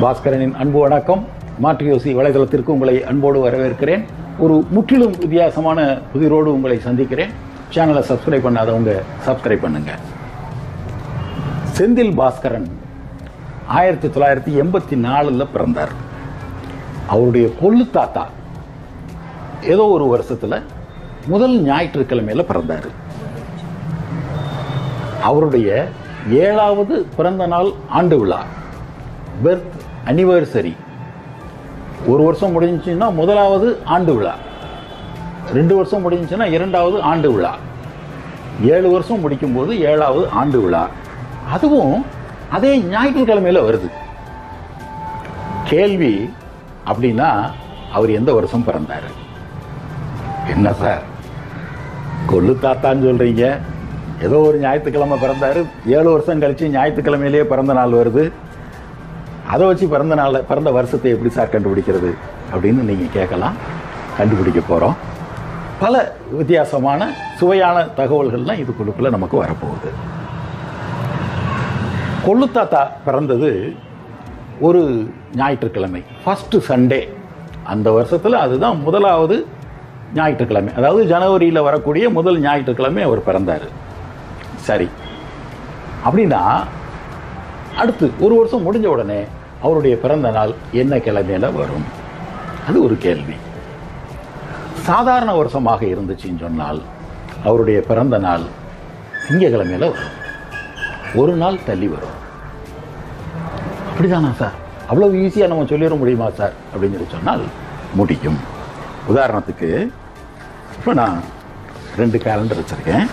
பாஸ்கரனின் அன்பு வணக்கம் மாற்று யோசி வலைதளத்திற்கு உங்களை அன்போடு வரவேற்கிறேன் ஒரு முற்றிலும் வித்தியாசமான புதிரோடு உங்களை சந்திக்கிறேன் சேனலை சப்ஸ்கிரைப் பண்ணாதவங்க சப்ஸ்கிரைப் பண்ணுங்க செந்தில் பாஸ்கரன் ஆயிரத்தி தொள்ளாயிரத்தி எண்பத்தி நாலில் பிறந்தார் அவருடைய கொள்ளு தாத்தா ஏதோ ஒரு வருஷத்துல முதல் ஞாயிற்றுக்கிழமையில பிறந்தார் அவருடைய ஏழாவது பிறந்த நாள் ஆண்டு விழா பெர்த் அனிவர்சரி ஒரு வருஷம் முடிஞ்சுன்னா முதலாவது ஆண்டு விழா ரெண்டு வருஷம் முடிஞ்சுன்னா இரண்டாவது ஆண்டு விழா ஏழு வருஷம் முடிக்கும்போது ஏழாவது ஆண்டு விழா அதுவும் அதே ஞாயிற்றுக்கிழமையில வருது கேள்வி அப்படின்னா அவர் எந்த வருஷம் பிறந்தாரு என்ன சார் கொள்ளு தாத்தான்னு சொல்றீங்க ஏதோ ஒரு ஞாயிற்றுக்கிழமை பிறந்தாரு ஏழு வருஷம் கழிச்சு ஞாயிற்றுக்கிழமையிலேயே பிறந்த நாள் வருது அதை வச்சு பிறந்த நாள் பிறந்த வருஷத்தை எப்படி சார் கண்டுபிடிக்கிறது அப்படின்னு நீங்க கேட்கலாம் கண்டுபிடிக்க போறோம் பல வித்தியாசமான சுவையான தகவல்கள்லாம் இதுக்குள்ளுக்குள்ள நமக்கு வரப்போகுது கொள்ளு தாத்தா பிறந்தது ஒரு ஞாயிற்றுக்கிழமை ஃபர்ஸ்ட் சண்டே அந்த வருஷத்துல அதுதான் முதலாவது ஞாயிற்றுக்கிழமை அதாவது ஜனவரியில் வரக்கூடிய முதல் ஞாயிற்றுக்கிழமை அவர் பிறந்தார் சரி அப்படின்னா அடுத்து ஒரு வருஷம் முடிஞ்ச உடனே அவருடைய பிறந்த நாள் என்ன கிழமையில வரும் அது ஒரு கேள்வி சாதாரண வருஷமாக இருந்துச்சுன்னு சொன்னால் அவருடைய பிறந்த நாள் திங்கக்கிழமையில வரும் ஒரு நாள் தள்ளி வரும் அப்படிதானா சார் அவ்வளவு ஈஸியாக நம்ம சொல்லிட முடியுமா சார் அப்படின்னு சொல்லி சொன்னால் முடியும் உதாரணத்துக்கு இப்போ நான் ரெண்டு கேலண்டர் வச்சிருக்கேன்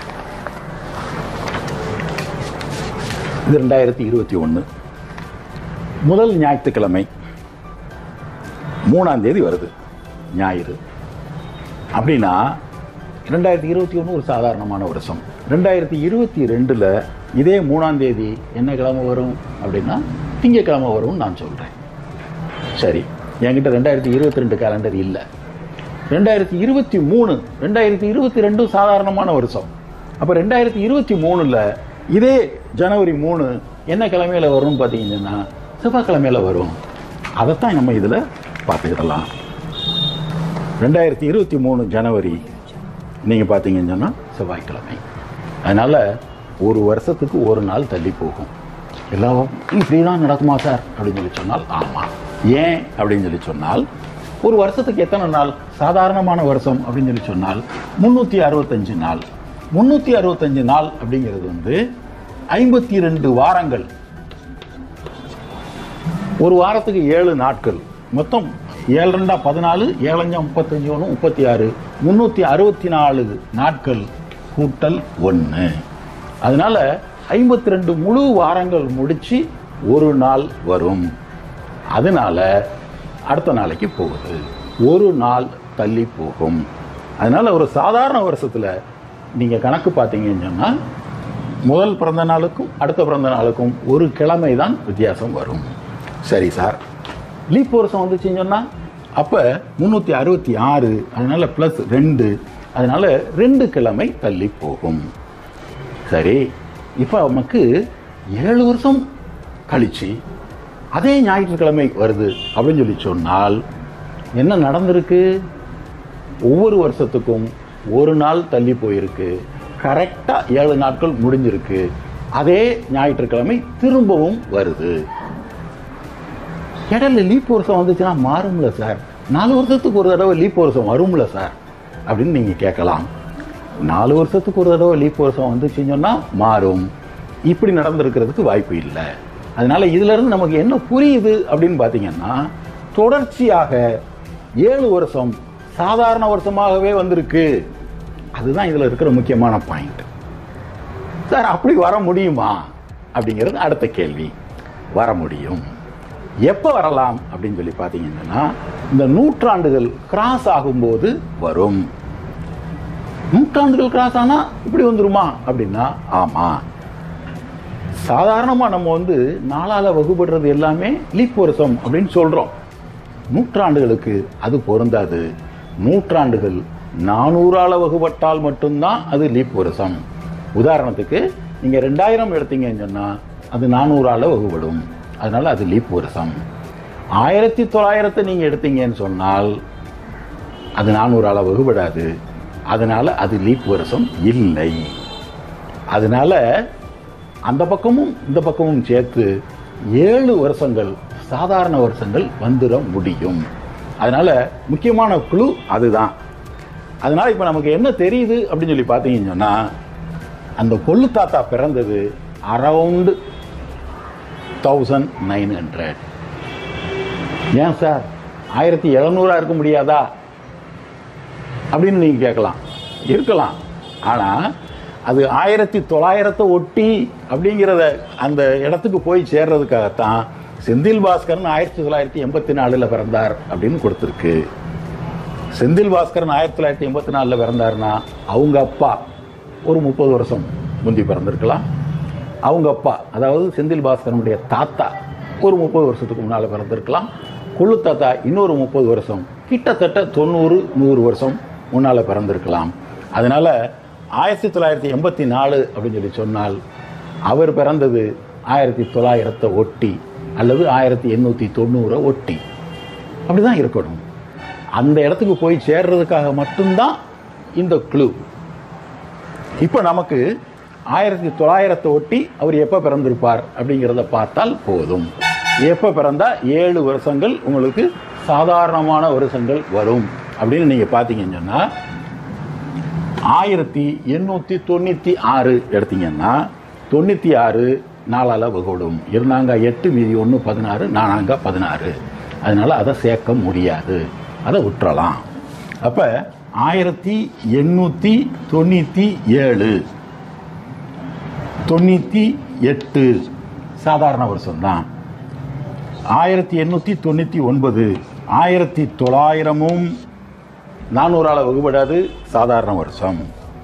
இது ரெண்டாயிரத்தி இருபத்தி ஒன்று முதல் ஞாயிற்றுக்கிழமை மூணாம் தேதி வருது ஞாயிறு அப்படின்னா ரெண்டாயிரத்தி இருபத்தி ஒன்று ஒரு சாதாரணமான வருஷம் ரெண்டாயிரத்தி இருபத்தி ரெண்டில் இதே மூணாம் தேதி என்ன கிழமை வரும் அப்படின்னா திங்கக்கிழமை வரும்னு நான் சொல்கிறேன் சரி என்கிட்ட ரெண்டாயிரத்தி இருபத்தி ரெண்டு கேலண்டர் இல்லை ரெண்டாயிரத்தி இருபத்தி மூணு ரெண்டாயிரத்தி இருபத்தி ரெண்டும் சாதாரணமான வருஷம் அப்போ ரெண்டாயிரத்தி இருபத்தி மூணில் இதே ஜனவரி மூணு என்ன கிழமையில வரும்னு பார்த்தீங்கன்னா செவ்வாய்க்கிழமையில வரும் அதைத்தான் நம்ம இதில் பார்த்துக்கிடலாம் ரெண்டாயிரத்தி இருபத்தி மூணு ஜனவரி நீங்கள் பார்த்தீங்கன்னு சொன்னால் செவ்வாய்க்கிழமை அதனால் ஒரு வருஷத்துக்கு ஒரு நாள் தள்ளி போகும் எல்லாம் இப்படி தான் நடக்குமா சார் அப்படின்னு சொல்லி சொன்னால் ஆமாம் ஏன் அப்படின்னு சொல்லி சொன்னால் ஒரு வருஷத்துக்கு எத்தனை நாள் சாதாரணமான வருஷம் அப்படின்னு சொல்லி சொன்னால் முந்நூற்றி அறுபத்தஞ்சு நாள் முந்நூற்றி அறுபத்தஞ்சு நாள் அப்படிங்கிறது வந்து ஐம்பத்தி ரெண்டு வாரங்கள் ஒரு வாரத்துக்கு ஏழு நாட்கள் மொத்தம் ஏழு ரெண்டா பதினாலு ஏழஞ்சா முப்பத்தஞ்சு ஒன்று முப்பத்தி ஆறு முந்நூற்றி அறுபத்தி நாலு நாட்கள் கூட்டல் ஒன்று அதனால ஐம்பத்தி ரெண்டு முழு வாரங்கள் முடிச்சு ஒரு நாள் வரும் அதனால அடுத்த நாளைக்கு போகுது ஒரு நாள் தள்ளி போகும் அதனால ஒரு சாதாரண வருஷத்துல நீங்க கணக்கு பார்த்தீங்கன்னு சொன்னா முதல் பிறந்த நாளுக்கும் அடுத்த பிறந்த நாளுக்கும் ஒரு கிழமை தான் வித்தியாசம் வரும் சரி சார் லீப் வருஷம் வந்துச்சுன்னு சொன்னா அப்ப முன்னூத்தி அறுபத்தி ஆறு அதனால பிளஸ் ரெண்டு அதனால ரெண்டு கிழமை தள்ளி போகும் சரி இப்போ நமக்கு ஏழு வருஷம் கழிச்சு அதே ஞாயிற்றுக்கிழமை வருது அப்படின்னு சொல்லி சொன்னால் என்ன நடந்திருக்கு ஒவ்வொரு வருஷத்துக்கும் ஒரு நாள் தள்ளி போயிருக்கு கரெக்டா ஏழு நாட்கள் முடிஞ்சிருக்கு அதே ஞாயிற்றுக்கிழமை திரும்பவும் வருது இடையில லீப் வருஷம் வந்துச்சுன்னா மாறும்ல சார் நாலு வருஷத்துக்கு ஒரு தடவை லீப் வருஷம் வரும்ல சார் அப்படின்னு நீங்க கேட்கலாம் நாலு வருஷத்துக்கு ஒரு தடவை லீப் வருஷம் வந்துச்சுன்னு சொன்னா மாறும் இப்படி நடந்திருக்கிறதுக்கு வாய்ப்பு இல்லை அதனால இதுல இருந்து நமக்கு என்ன புரியுது அப்படின்னு பாத்தீங்கன்னா தொடர்ச்சியாக ஏழு வருஷம் சாதாரண வருஷமாகவே வந்திருக்கு அதுதான் இதுல இருக்கிற முக்கியமான பாயிண்ட் சார் அப்படி வர முடியுமா அப்படிங்கிறது அடுத்த கேள்வி வர முடியும் எப்போ வரலாம் அப்படின்னு சொல்லி பார்த்தீங்கன்னா இந்த நூற்றாண்டுகள் கிராஸ் ஆகும்போது வரும் நூற்றாண்டுகள் கிராஸ் ஆனா இப்படி வந்துருமா அப்படின்னா ஆமா சாதாரணமா நம்ம வந்து நாளால வகுப்படுறது எல்லாமே லீப் வருஷம் அப்படின்னு சொல்றோம் நூற்றாண்டுகளுக்கு அது பொருந்தாது நூற்றாண்டுகள் நானூறால வகுப்பட்டால் மட்டும்தான் அது லீப் வருஷம் உதாரணத்துக்கு நீங்க ரெண்டாயிரம் எடுத்தீங்கன்னு சொன்னா அது நானூறால வகுப்படும் அதனால அது லீப் வருஷம் ஆயிரத்தி தொள்ளாயிரத்தை நீங்க எடுத்தீங்கன்னு சொன்னால் அது நானூறால வகுபடாது அதனால அது லீப் வருஷம் இல்லை அதனால அந்த பக்கமும் இந்த பக்கமும் சேர்த்து ஏழு வருஷங்கள் சாதாரண வருஷங்கள் வந்துட முடியும் அதனால முக்கியமான குழு அதுதான் அதனால இப்போ நமக்கு என்ன தெரியுது அப்படின்னு சொல்லி பார்த்தீங்கன்னு சொன்னா அந்த கொள்ளு தாத்தா பிறந்தது அரவுண்டு தௌசண்ட் நைன் ஹண்ட்ரட் ஏன் சார் ஆயிரத்தி எழுநூறா இருக்க முடியாதா அப்படின்னு நீங்க கேட்கலாம் இருக்கலாம் ஆனா அது ஆயிரத்தி தொள்ளாயிரத்தை ஒட்டி அப்படிங்கிறத அந்த இடத்துக்கு போய் சேர்றதுக்காகத்தான் செந்தில் பாஸ்கரன் ஆயிரத்தி தொள்ளாயிரத்தி எண்பத்தி நாலுல பிறந்தார் அப்படின்னு கொடுத்துருக்கு செந்தில் பாஸ்கரன் ஆயிரத்தி தொள்ளாயிரத்தி எண்பத்தி நாலில் பிறந்தாருன்னா அவங்க அப்பா ஒரு முப்பது வருஷம் முந்தி பிறந்திருக்கலாம் அவங்க அப்பா அதாவது செந்தில் பாஸ்கரனுடைய தாத்தா ஒரு முப்பது வருஷத்துக்கு முன்னால் பிறந்திருக்கலாம் குழு தாத்தா இன்னொரு முப்பது வருஷம் கிட்டத்தட்ட தொண்ணூறு நூறு வருஷம் முன்னால் பிறந்திருக்கலாம் அதனால ஆயிரத்தி தொள்ளாயிரத்தி எண்பத்தி நாலு அப்படின்னு சொல்லி சொன்னால் அவர் பிறந்தது ஆயிரத்தி தொள்ளாயிரத்தை ஒட்டி அல்லது ஆயிரத்தி எண்ணூற்றி தொண்ணூறை ஒட்டி அப்படிதான் இருக்கணும் அந்த இடத்துக்கு போய் சேர்றதுக்காக மட்டும்தான் இந்த க்ளூ இப்போ நமக்கு ஆயிரத்தி தொள்ளாயிரத்தை ஒட்டி அவர் எப்போ பிறந்திருப்பார் அப்படிங்கிறத பார்த்தால் போதும் எப்போ பிறந்தா ஏழு வருஷங்கள் உங்களுக்கு சாதாரணமான வருஷங்கள் வரும் அப்படின்னு நீங்கள் பார்த்தீங்கன்னு சொன்னால் ஆயிரத்தி எண்ணூற்றி தொண்ணூற்றி ஆறு எடுத்தீங்கன்னா தொண்ணூற்றி ஆறு நாலால் வகுடும் இருந்தாங்க எட்டு மீதி ஒன்று பதினாறு நானாங்க பதினாறு அதனால அதை சேர்க்க முடியாது அதை விட்டுறலாம் அப்போ ஆயிரத்தி எண்ணூற்றி தொண்ணூற்றி ஏழு தொண்ணூற்றி எட்டு சாதாரண வருஷம்தான் ஆயிரத்தி எண்ணூற்றி தொண்ணூற்றி ஒன்பது ஆயிரத்தி தொள்ளாயிரமும் நானூறால் வகுபடாது சாதாரண வருஷம்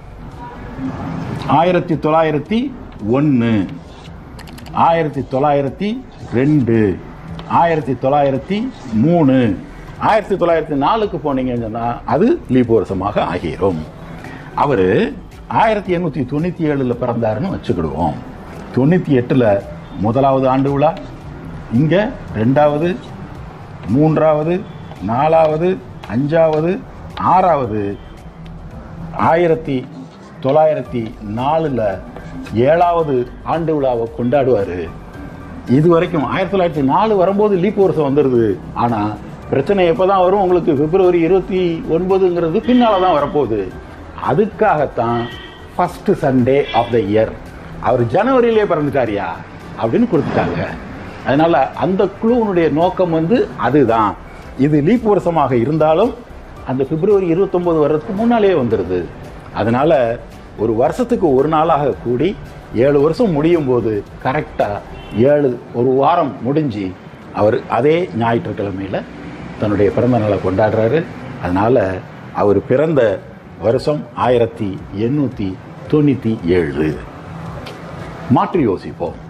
ஆயிரத்தி தொள்ளாயிரத்தி ஒன்று ஆயிரத்தி தொள்ளாயிரத்தி ரெண்டு ஆயிரத்தி தொள்ளாயிரத்தி மூணு ஆயிரத்தி தொள்ளாயிரத்தி நாலுக்கு போனீங்கன்னு சொன்னால் அது லீப் வருஷமாக ஆகிரும் அவர் ஆயிரத்தி எண்ணூற்றி தொண்ணூற்றி ஏழில் பிறந்தாருன்னு வச்சுக்கிடுவோம் தொண்ணூற்றி எட்டில் முதலாவது ஆண்டு விழா இங்கே ரெண்டாவது மூன்றாவது நாலாவது அஞ்சாவது ஆறாவது ஆயிரத்தி தொள்ளாயிரத்தி நாலில் ஏழாவது ஆண்டு விழாவை கொண்டாடுவார் இது வரைக்கும் ஆயிரத்தி தொள்ளாயிரத்தி நாலு வரும்போது லீப் வருஷம் வந்துடுது ஆனால் பிரச்சனை எப்போ தான் வரும் உங்களுக்கு பிப்ரவரி இருபத்தி ஒன்பதுங்கிறது பின்னால் தான் வரப்போகுது அதுக்காகத்தான் first Sunday of the year அவர் ஜனவரியிலே பிறந்துட்டாரியா அப்படின்னு கொடுத்துட்டாங்க அதனால அந்த குழுவினுடைய நோக்கம் வந்து அதுதான் இது லீப் வருஷமாக இருந்தாலும் அந்த பிப்ரவரி இருபத்தொன்பது வர்றதுக்கு முன்னாலே வந்துடுது அதனால ஒரு வருஷத்துக்கு ஒரு நாளாக கூடி ஏழு வருஷம் முடியும் போது கரெக்டாக ஏழு ஒரு வாரம் முடிஞ்சு அவர் அதே ஞாயிற்றுக்கிழமையில் தன்னுடைய பிறந்த நாளை கொண்டாடுறாரு அதனால அவர் பிறந்த வருஷம் ஆயிரத்தி எண்ணூற்றி தொண்ணூற்றி ஏழு மாற்றி யோசிப்போம்